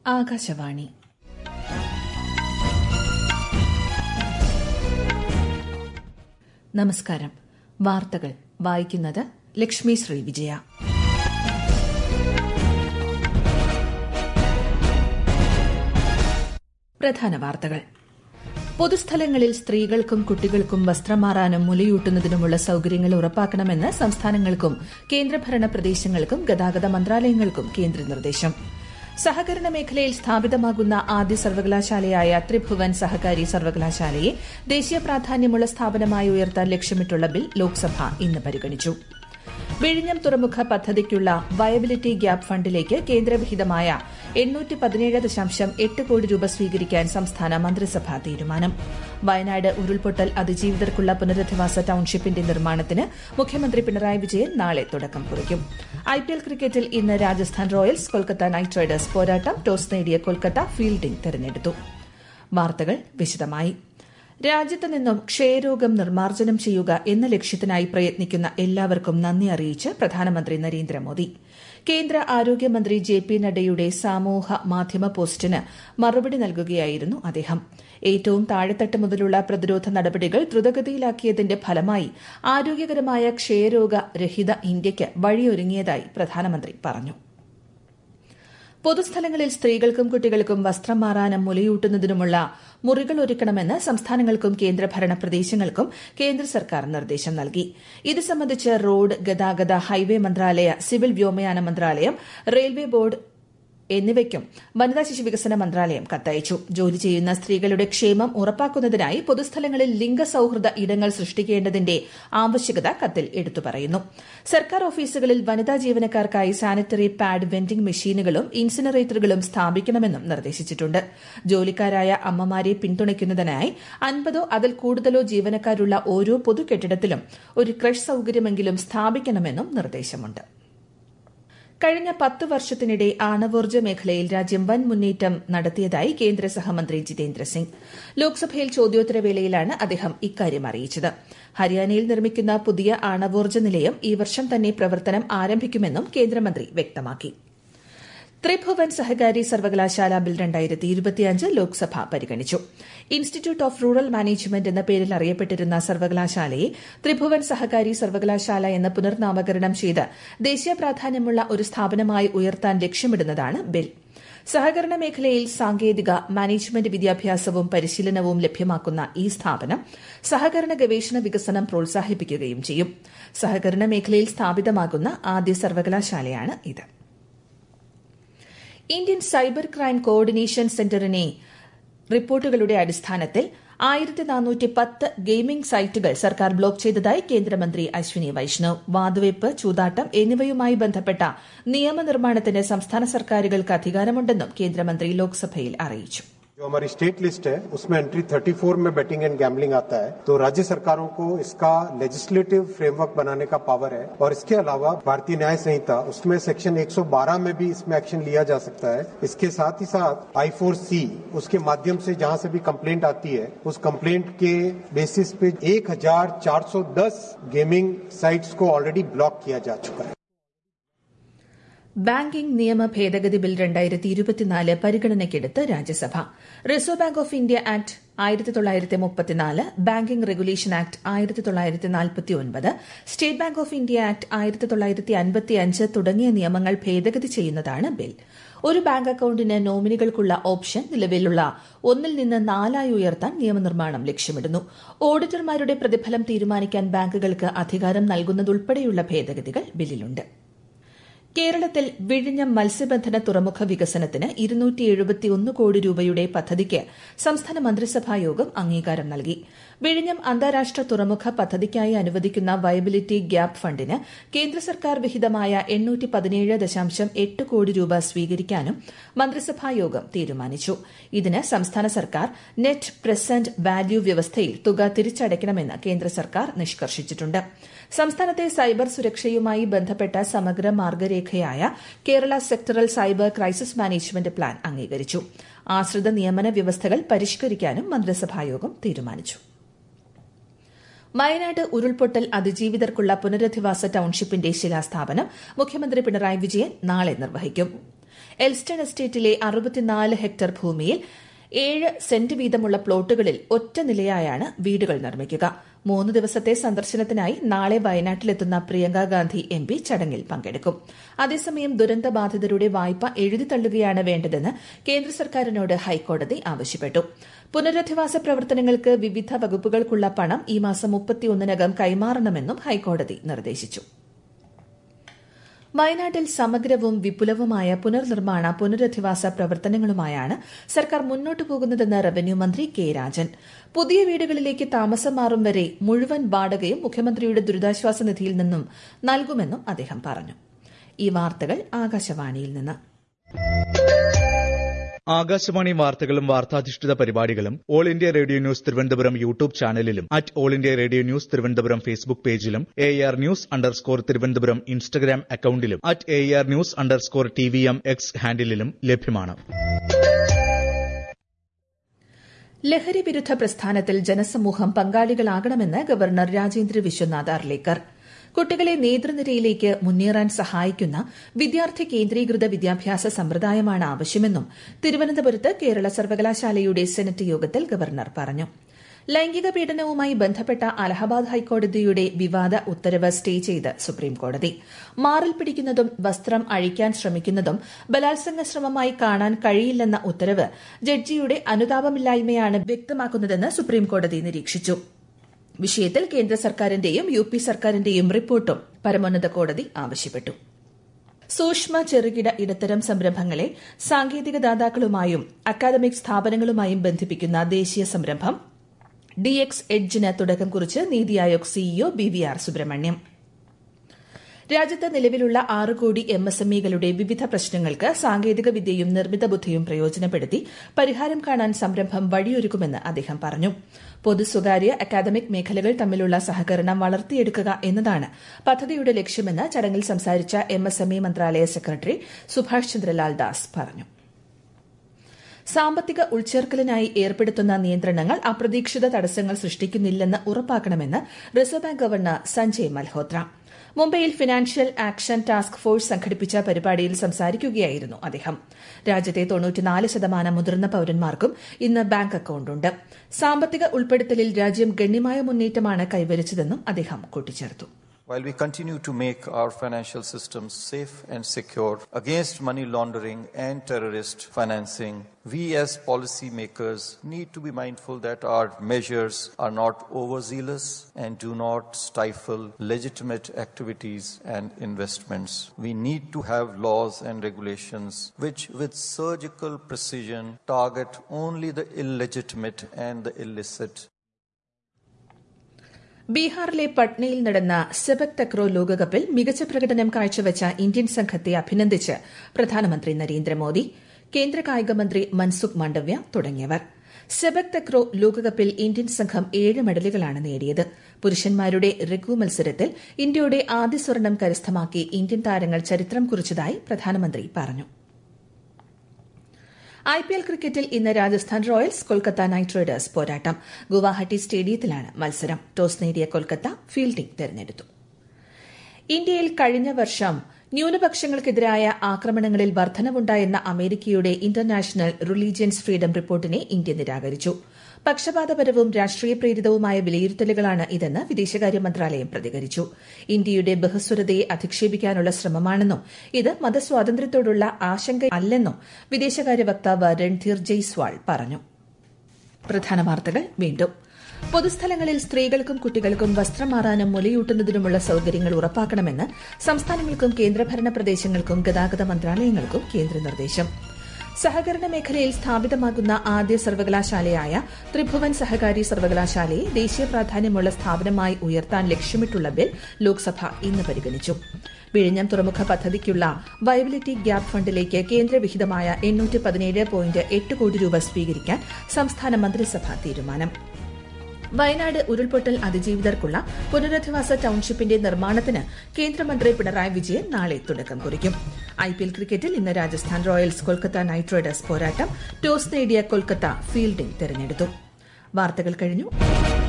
ആകാശവാണി നമസ്കാരം വാർത്തകൾ വായിക്കുന്നത് ലക്ഷ്മി ശ്രീ വിജയ പ്രധാന വാർത്തകൾ പൊതുസ്ഥലങ്ങളിൽ സ്ത്രീകൾക്കും കുട്ടികൾക്കും വസ്ത്രം മാറാനും മുലയൂട്ടുന്നതിനുമുള്ള സൌകര്യങ്ങൾ ഉറപ്പാക്കണമെന്ന് സംസ്ഥാനങ്ങൾക്കും കേന്ദ്രഭരണ പ്രദേശങ്ങൾക്കും ഗതാഗത മന്ത്രാലയങ്ങൾക്കും കേന്ദ്ര നിർദ്ദേശം സഹകരണ മേഖലയിൽ സ്ഥാപിതമാകുന്ന ആദ്യ സർവകലാശാലയായ ത്രിഭുവൻ സഹകാരി സർവകലാശാലയെ ദേശീയ പ്രാധാന്യമുള്ള സ്ഥാപനമായി ഉയർത്താൻ ലക്ഷ്യമിട്ടുള്ള ബിൽ ലോക്സഭ ഇന്ന് പരിഗണിച്ചു വിഴിഞ്ഞം തുറമുഖ പദ്ധതിക്കുള്ള വയബിലിറ്റി ഗ്യാപ് ഫണ്ടിലേക്ക് കേന്ദ്രവിഹിതമായ എണ്ണൂറ്റി പതിനേഴ് ദശാംശം എട്ട് കോടി രൂപ സ്വീകരിക്കാൻ സംസ്ഥാന മന്ത്രിസഭാ തീരുമാനം വയനാട് ഉരുൾപൊട്ടൽ അതിജീവിതർക്കുള്ള പുനരധിവാസ ടൌൺഷിപ്പിന്റെ നിർമ്മാണത്തിന് മുഖ്യമന്ത്രി പിണറായി വിജയൻ നാളെ തുടക്കം കുറിക്കും ഐപിഎൽ ക്രിക്കറ്റിൽ ഇന്ന് Rajasthan Royals Kolkata Knight Riders പോരാട്ടം ടോസ് നേടിയ കൊൽക്കത്ത ഫീൽഡിംഗ് തെരഞ്ഞെടുത്തു വാർത്തകൾ വിശദമായി രാജ്യത്ത് നിന്നും ക്ഷയരോഗം നിർമ്മാർജ്ജനം ചെയ്യുക എന്ന ലക്ഷ്യത്തിനായി പ്രയത്നിക്കുന്ന എല്ലാവർക്കും നന്ദി അറിയിച്ച് പ്രധാനമന്ത്രി നരേന്ദ്രമോദി കേന്ദ്ര ആരോഗ്യമന്ത്രി ജെ പി നഡ്ഡയുടെ സമൂഹ മാധ്യമ പോസ്റ്റിന് മറുപടി നൽകുകയായിരുന്നു അദ്ദേഹം ഏറ്റവും താഴെത്തട്ട് മുതലുള്ള പ്രതിരോധ നടപടികൾ ദ്രുതഗതിയിലാക്കിയതിന്റെ ഫലമായി ആരോഗ്യകരമായ ക്ഷയരോഗ രഹിത ഇന്ത്യയ്ക്ക് വഴിയൊരുങ്ങിയതായി പ്രധാനമന്ത്രി പറഞ്ഞു പൊതുസ്ഥലങ്ങളിൽ സ്ത്രീകൾക്കും കുട്ടികൾക്കും വസ്ത്രം മാറാനും മുലയൂട്ടുന്നതിനുമുള്ള മുറികൾ ഒരുക്കണമെന്ന് സംസ്ഥാനങ്ങൾക്കും കേന്ദ്രഭരണ പ്രദേശങ്ങൾക്കും കേന്ദ്ര സർക്കാർ നിർദ്ദേശം നൽകി ഇത് സംബന്ധിച്ച് റോഡ് ഗതാഗത ഹൈവേ മന്ത്രാലയ സിവിൽ വ്യോമയാന മന്ത്രാലയം റെയിൽവേ ബോർഡ് എന്നിവയ്ക്കും വനിതാ ശിശു വികസന മന്ത്രാലയം കത്തയച്ചു ജോലി ചെയ്യുന്ന സ്ത്രീകളുടെ ക്ഷേമം ഉറപ്പാക്കുന്നതിനായി പൊതുസ്ഥലങ്ങളിൽ ലിംഗസൌഹൃദ ഇടങ്ങൾ സൃഷ്ടിക്കേണ്ടതിന്റെ ആവശ്യകത കത്തിൽ എടുത്തു പറയുന്നു സർക്കാർ ഓഫീസുകളിൽ വനിതാ ജീവനക്കാർക്കായി സാനിറ്ററി പാഡ് വെൻഡിംഗ് മെഷീനുകളും ഇൻസിനറേറ്ററുകളും സ്ഥാപിക്കണമെന്നും നിർദ്ദേശിച്ചിട്ടുണ്ട് ജോലിക്കാരായ അമ്മമാരെ പിന്തുണയ്ക്കുന്നതിനായി അൻപതോ അതിൽ കൂടുതലോ ജീവനക്കാരുള്ള ഓരോ പൊതു കെട്ടിടത്തിലും ഒരു ക്രഷ് സൌകര്യമെങ്കിലും സ്ഥാപിക്കണമെന്നും നിർദ്ദേശമുണ്ട് കഴിഞ്ഞ പത്ത് വർഷത്തിനിടെ ആണവോർജ്ജ മേഖലയിൽ രാജ്യം വൻ മുന്നേറ്റം നടത്തിയതായി കേന്ദ്ര സഹമന്ത്രി ജിതേന്ദ്ര സിംഗ് ലോക്സഭയിൽ ചോദ്യോത്തരവേളയിലാണ് അദ്ദേഹം ഇക്കാര്യം അറിയിച്ചത് ഹരിയാനയിൽ നിർമ്മിക്കുന്ന പുതിയ ആണവോർജ്ജ നിലയം ഈ വർഷം തന്നെ പ്രവർത്തനം ആരംഭിക്കുമെന്നും കേന്ദ്രമന്ത്രി വ്യക്തമാക്കി ത്രിഭുവൻ സഹകാരി സർവകലാശാല ബിൽ രണ്ടായിരത്തി ഇരുപത്തിയഞ്ച് ലോക്സഭ പരിഗണിച്ചു ഇൻസ്റ്റിറ്റ്യൂട്ട് ഓഫ് റൂറൽ മാനേജ്മെന്റ് എന്ന പേരിൽ അറിയപ്പെട്ടിരുന്ന സർവകലാശാലയെ ത്രിഭുവൻ സഹകാരി സർവകലാശാല എന്ന് പുനർനാമകരണം ചെയ്ത് ദേശീയ പ്രാധാന്യമുള്ള ഒരു സ്ഥാപനമായി ഉയർത്താൻ ലക്ഷ്യമിടുന്നതാണ് ബിൽ സഹകരണ മേഖലയിൽ സാങ്കേതിക മാനേജ്മെന്റ് വിദ്യാഭ്യാസവും പരിശീലനവും ലഭ്യമാക്കുന്ന ഈ സ്ഥാപനം സഹകരണ ഗവേഷണ വികസനം പ്രോത്സാഹിപ്പിക്കുകയും ചെയ്യും സഹകരണ മേഖലയിൽ സ്ഥാപിതമാകുന്ന ആദ്യ സർവകലാശാലയാണ് ഇത് ഇന്ത്യൻ സൈബർ ക്രൈം കോർഡിനേഷൻ സെന്ററിനെ റിപ്പോർട്ടുകളുടെ അടിസ്ഥാനത്തിൽ ആയിരത്തി നാനൂറ്റി പത്ത് ഗെയിമിംഗ് സൈറ്റുകൾ സർക്കാർ ബ്ലോക്ക് ചെയ്തതായി കേന്ദ്രമന്ത്രി അശ്വിനി വൈഷ്ണവ് വാതുവയ്പ് ചൂതാട്ടം എന്നിവയുമായി ബന്ധപ്പെട്ട നിയമനിർമ്മാണത്തിന് സംസ്ഥാന സർക്കാരുകൾക്ക് അധികാരമുണ്ടെന്നും കേന്ദ്രമന്ത്രി ലോക്സഭയിൽ അറിയിച്ചു जो हमारी स्टेट लिस्ट है उसमें एंट्री 34 में बेटिंग एंड गैम्बलिंग आता है तो राज्य सरकारों को इसका लेजिस्लेटिव फ्रेमवर्क बनाने का पावर है और इसके अलावा भारतीय न्याय संहिता उसमें सेक्शन 112 में भी इसमें एक्शन लिया जा सकता है इसके साथ ही साथ आई फोर सी उसके माध्यम से जहां से भी कंप्लेंट आती है उस कंप्लेंट के बेसिस पे 1410 गेमिंग साइट्स को ऑलरेडी ब्लॉक किया जा चुका है ബാങ്കിംഗ് നിയമ ഭേദഗതി ബിൽ രണ്ടായിരത്തി ഇരുപത്തിനാല് പരിഗണനയ്ക്കെടുത്ത് Rajya Sabha Reserve Bank of India Act ആയിരത്തി തൊള്ളായിരത്തി മുപ്പത്തിനാല് ബാങ്കിംഗ് റെഗുലേഷൻ ആക്ട് ആയിരത്തി തൊള്ളായിരത്തി നാൽപ്പത്തി ഒൻപത് State Bank of India Act ആയിരത്തി തൊള്ളായിരത്തി അൻപത്തിയഞ്ച് തുടങ്ങിയ നിയമങ്ങൾ ഭേദഗതി ചെയ്യുന്നതാണ് ബിൽ ഒരു ബാങ്ക് അക്കൌണ്ടിന് നോമിനികൾക്കുള്ള ഓപ്ഷൻ നിലവിലുള്ള ഒന്നിൽ നിന്ന് നാലായി ഉയർത്താൻ നിയമനിർമ്മാണം ലക്ഷ്യമിടുന്നു ഓഡിറ്റർമാരുടെ പ്രതിഫലം തീരുമാനിക്കാൻ ബാങ്കുകൾക്ക് അധികാരം നൽകുന്നതുൾപ്പെടെയുള്ള ഭേദഗതികൾ ബില്ലിലുണ്ട് കേരളത്തിൽ വിഴിഞ്ഞം മത്സ്യബന്ധന തുറമുഖ വികസനത്തിന് ഇരുന്നൂറ്റി എഴുപത്തിയൊന്ന് കോടി രൂപയുടെ പദ്ധതിക്ക് സംസ്ഥാന മന്ത്രിസഭാ യോഗം അംഗീകാരം നൽകി വിഴിഞ്ഞം അന്താരാഷ്ട്ര തുറമുഖ പദ്ധതിക്കായി അനുവദിക്കുന്ന വയബിലിറ്റി ഗ്യാപ് ഫണ്ടിന് കേന്ദ്ര സർക്കാർ വിഹിതമായ എണ്ണൂറ്റി പതിനേഴ് ദശാംശം എട്ട് കോടി രൂപ സ്വീകരിക്കാനും മന്ത്രിസഭാ യോഗം തീരുമാനിച്ചു ഇതിന് സംസ്ഥാന സർക്കാർ നെറ്റ് പ്രസന്റ് വാല്യൂ വ്യവസ്ഥയിൽ തുക തിരിച്ചടയ്ക്കണമെന്ന് കേന്ദ്ര സർക്കാർ നിഷ്കർഷിച്ചിട്ടുണ്ട് സംസ്ഥാനത്തെ സൈബർ സുരക്ഷയുമായി ബന്ധപ്പെട്ട സമഗ്ര മാർഗരേഖയായ Kerala sectoral cyber crisis management plan അംഗീകരിച്ചു ആശ്രിത നിയമന വ്യവസ്ഥകൾ പരിഷ്കരിക്കാനും മന്ത്രിസഭായോഗം തീരുമാനിച്ചു വയനാട് ഉരുൾപൊട്ടൽ അതിജീവിതർക്കുള്ള പുനരധിവാസ ടൌൺഷിപ്പിന്റെ ശിലാസ്ഥാപനം മുഖ്യമന്ത്രി പിണറായി വിജയൻ നാളെ നിർവഹിക്കും എൽസ്റ്റൺ എസ്റ്റേറ്റിലെ അറുപത്തിനാല് ഹെക്ടർ ഭൂമിയിൽ ഏഴ് സെന്റ് വീതമുള്ള പ്ലോട്ടുകളിൽ ഒറ്റ നിലയായാണ് വീടുകൾ നിർമ്മിക്കുക മൂന്ന് ദിവസത്തെ സന്ദർശനത്തിനായി നാളെ വയനാട്ടിലെത്തുന്ന പ്രിയങ്ക ഗാന്ധി എം പി ചടങ്ങിൽ പങ്കെടുക്കും അതേസമയം ദുരന്തബാധിതരുടെ വായ്പ എഴുതിത്തള്ളുകയാണ് വേണ്ടതെന്ന് കേന്ദ്ര സർക്കാരിനോട് ഹൈക്കോടതി ആവശ്യപ്പെട്ടു പുനരധിവാസ പ്രവർത്തനങ്ങൾക്ക് വിവിധ വകുപ്പുകൾക്കുള്ള പണം ഈ മാസം മുപ്പത്തിയൊന്നിനകം കൈമാറണമെന്നും ഹൈക്കോടതി നിർദ്ദേശിച്ചു വയനാട്ടിൽ സമഗ്രവും വിപുലവുമായ പുനർനിർമ്മാണ പുനരധിവാസ പ്രവർത്തനങ്ങളുമായാണ് സർക്കാർ മുന്നോട്ടു പോകുന്നതെന്ന് റവന്യൂ മന്ത്രി കെ രാജൻ പുതിയ വീടുകളിലേക്ക് താമസം മാറും വരെ മുഴുവൻ വാടകയും മുഖ്യമന്ത്രിയുടെ ദുരിതാശ്വാസ നിധിയിൽ നിന്നും നൽകുമെന്നും അദ്ദേഹം പറഞ്ഞു ഈ വാർത്തകൾ ആകാശവാണിയിൽ നിന്ന് ആകാശവാണി വാർത്തകളും വാർത്താധിഷ്ഠിത പരിപാടികളും All India Radio News Thiruvananthapuram YouTube ചാനലിലും at All India Radio News Thiruvananthapuram Facebook പേജിലും A R news underscore Thiruvananthapuram Instagram അക്കൌണ്ടിലും at A R news underscore T V M X ഹാൻഡിലും ലഭ്യമാണ് ലഹരി വിരുദ്ധ പ്രസ്ഥാനത്തിൽ ജനസമൂഹം പങ്കാളികളാകണമെന്ന് ഗവർണർ രാജേന്ദ്ര വിശ്വനാഥ് അർലേക്കർ കുട്ടികളെ നേതൃനിരയിലേക്ക് മുന്നേറാൻ സഹായിക്കുന്ന വിദ്യാർത്ഥി കേന്ദ്രീകൃത വിദ്യാഭ്യാസ സമ്പ്രദായമാണ് ആവശ്യമെന്നും തിരുവനന്തപുരത്ത് കേരള സർവകലാശാലയുടെ സെനറ്റ് യോഗത്തിൽ ഗവർണർ പറഞ്ഞു ലൈംഗിക പീഡനവുമായി ബന്ധപ്പെട്ട അലഹബാദ് ഹൈക്കോടതിയുടെ വിവാദ ഉത്തരവ് സ്റ്റേ ചെയ്ത് സുപ്രീംകോടതി മാറിൽ പിടിക്കുന്നതും വസ്ത്രം അഴിക്കാൻ ശ്രമിക്കുന്നതും ബലാത്സംഗ ശ്രമമായി കാണാൻ കഴിയില്ലെന്ന ഉത്തരവ് ജഡ്ജിയുടെ അനുതാപമില്ലായ്മയാണ് വ്യക്തമാക്കുന്നതെന്ന് സുപ്രീംകോടതി നിരീക്ഷിച്ചു വിഷയത്തിൽ കേന്ദ്ര സർക്കാരിന്റെയും യു പി സർക്കാരിന്റെയും റിപ്പോർട്ടും പരമോന്നത കോടതി ആവശ്യപ്പെട്ടു സൂക്ഷ്മ ചെറുകിട ഇടത്തരം സംരംഭങ്ങളെ സാങ്കേതിക ദാതാക്കളുമായും അക്കാദമിക് സ്ഥാപനങ്ങളുമായും ബന്ധിപ്പിക്കുന്ന ദേശീയ സംരംഭം ഡി എക്സ് എഡ്ജിന് തുടക്കം കുറിച്ച് NITI Aayog CEO B V R Subrahmanyam രാജ്യത്ത് നിലവിലുള്ള ആറ് കോടി എം എസ് എം ഇകളുടെ വിവിധ പ്രശ്നങ്ങൾക്ക് സാങ്കേതിക വിദ്യയും നിർമ്മിത ബുദ്ധിയും പ്രയോജനപ്പെടുത്തി പരിഹാരം കാണാൻ സംരംഭം വഴിയൊരുക്കുമെന്ന് അദ്ദേഹം പറഞ്ഞു പൊതു സ്വകാര്യ അക്കാദമിക് മേഖലകൾ തമ്മിലുള്ള സഹകരണം വളർത്തിയെടുക്കുക എന്നതാണ് പദ്ധതിയുടെ ലക്ഷ്യമെന്ന് ചടങ്ങിൽ സംസാരിച്ച എം എസ് എം ഇ മന്ത്രാലയ സെക്രട്ടറി സുഭാഷ് ചന്ദ്രലാൽ ദാസ് പറഞ്ഞു സാമ്പത്തിക ഉൾച്ചേർക്കലിനായി ഏർപ്പെടുത്തുന്ന നിയന്ത്രണങ്ങൾ അപ്രതീക്ഷിത തടസ്സങ്ങൾ സൃഷ്ടിക്കുന്നില്ലെന്ന് ഉറപ്പാക്കണമെന്ന് Reserve Bank governor Sanjay Malhotra മുംബൈയിൽ ഫിനാൻഷ്യൽ ആക്ഷൻ ടാസ്ക് ഫോഴ്സ് സംഘടിപ്പിച്ച പരിപാടിയിൽ സംസാരിക്കുകയായിരുന്നു അദ്ദേഹം രാജ്യത്തെ തൊണ്ണൂറ്റിനാല് ശതമാനം മുതിർന്ന പൌരന്മാർക്കും ഇന്ന് ബാങ്ക് അക്കൌണ്ടുണ്ട് സാമ്പത്തിക ഉൾപ്പെടുത്തലിൽ രാജ്യം ഗണ്യമായ മുന്നേറ്റമാണ് കൈവരിച്ചതെന്നും അദ്ദേഹം കൂട്ടിച്ചേർത്തു While we continue to make our financial systems safe and secure against money laundering and terrorist financing, we as policymakers need to be mindful that our measures are not overzealous and do not stifle legitimate activities and investments. We need to have laws and regulations which, with surgical precision, target only the illegitimate and the illicit ബീഹാറിലെ പട്നയിൽ നടന്ന സെബക് തക്രോ ലോകകപ്പിൽ മികച്ച പ്രകടനം കാഴ്ചവെച്ച Indian സംഘത്തെ അഭിനന്ദിച്ച് പ്രധാനമന്ത്രി നരേന്ദ്രമോദി കേന്ദ്ര കായികമന്ത്രി മൻസുഖ് മാണ്ഡവ്യ തുടങ്ങിയവർ സെബക് തക്രോ ലോകകപ്പിൽ ഇന്ത്യൻ സംഘം ഏഴ് മെഡലുകളാണ് നേടിയത് പുരുഷന്മാരുടെ രഘു മത്സരത്തിൽ ഇന്ത്യയുടെ ആദ്യ സ്വർണം കരസ്ഥമാക്കി ഇന്ത്യൻ താരങ്ങൾ ചരിത്രം കുറിച്ചതായി പ്രധാനമന്ത്രി പറഞ്ഞു ഐ പി എൽ ക്രിക്കറ്റിൽ ഇന്ന് Rajasthan Royals Kolkata Knight Riders പോരാട്ടം ഗുവാഹട്ടി സ്റ്റേഡിയത്തിലാണ് മത്സരം ടോസ് നേടിയ കൊൽക്കത്ത ഫീൽഡിംഗ് തെരഞ്ഞെടുത്തു ഇന്ത്യയിൽ കഴിഞ്ഞ വർഷം ന്യൂനപക്ഷങ്ങൾക്കെതിരായ ആക്രമണങ്ങളിൽ വർധനവുണ്ടായെന്ന അമേരിക്കയുടെ ഇന്റർനാഷണൽ റിലീജിയൻസ് ഫ്രീഡം റിപ്പോർട്ടിനെ ഇന്ത്യ നിരാകരിച്ചു പക്ഷപാതപരവും രാഷ്ട്രീയ പ്രേരിതവുമായ വിലയിരുത്തലുകളാണ് ഇതെന്ന് വിദേശകാര്യ മന്ത്രാലയം പ്രതികരിച്ചു ഇന്ത്യയുടെ ബഹുസ്വരതയെ അധിക്ഷേപിക്കാനുള്ള ശ്രമമാണെന്നും ഇത് മതസ്വാതന്ത്ര്യത്തോടുള്ള ആശങ്ക അല്ലെന്നും വിദേശകാര്യ വക്താവ് രൺധീർ ജയ്സ്വാൾ പറഞ്ഞു പ്രധാന വാർത്തകൾ വീണ്ടും പൊതുസ്ഥലങ്ങളിൽ സ്ത്രീകൾക്കും കുട്ടികൾക്കും വസ്ത്രം മാറാനും മുലയൂട്ടുന്നതിനുമുള്ള സൌകര്യങ്ങൾ ഉറപ്പാക്കണമെന്ന് സംസ്ഥാനങ്ങൾക്കും കേന്ദ്രഭരണ പ്രദേശങ്ങൾക്കും ഗതാഗത മന്ത്രാലയങ്ങൾക്കും കേന്ദ്ര നിർദ്ദേശം സഹകരണ മേഖലയിൽ സ്ഥാപിതമാകുന്ന ആദ്യ സർവകലാശാലയായ ത്രിഭുവൻ സഹകാരി സർവകലാശാലയെ ദേശീയ പ്രാധാന്യമുള്ള സ്ഥാപനമായി ഉയർത്താൻ ലക്ഷ്യമിട്ടുള്ള ബിൽ ലോക്സഭ ഇന്ന് പരിഗണിച്ചു വിഴിഞ്ഞം തുറമുഖ പദ്ധതിക്കുള്ള വയബിലിറ്റി ഗ്യാപ് ഫണ്ടിലേക്ക് കേന്ദ്രവിഹിതമായ എണ്ണൂറ്റി പതിനേഴ് പോയിന്റ് എട്ട് കോടി രൂപ സ്വീകരിക്കാൻ സംസ്ഥാന മന്ത്രിസഭ തീരുമാനം വയനാട് ഉരുൾപൊട്ടൽ അതിജീവിതർക്കുള്ള പുനരധിവാസ ടൌൺഷിപ്പിന്റെ നിർമ്മാണത്തിന് കേന്ദ്രമന്ത്രി പിണറായി വിജയൻ നാളെ തുടക്കം കുറിക്കും ഐപിഎൽ ക്രിക്കറ്റിൽ ഇന്ന് Rajasthan Royals Kolkata Knight Riders പോരാട്ടം ടോസ് നേടിയ കൊൽക്കത്ത ഫീൽഡിംഗ് തെരഞ്ഞെടുത്തു വാർത്തകൾ കഴിഞ്ഞു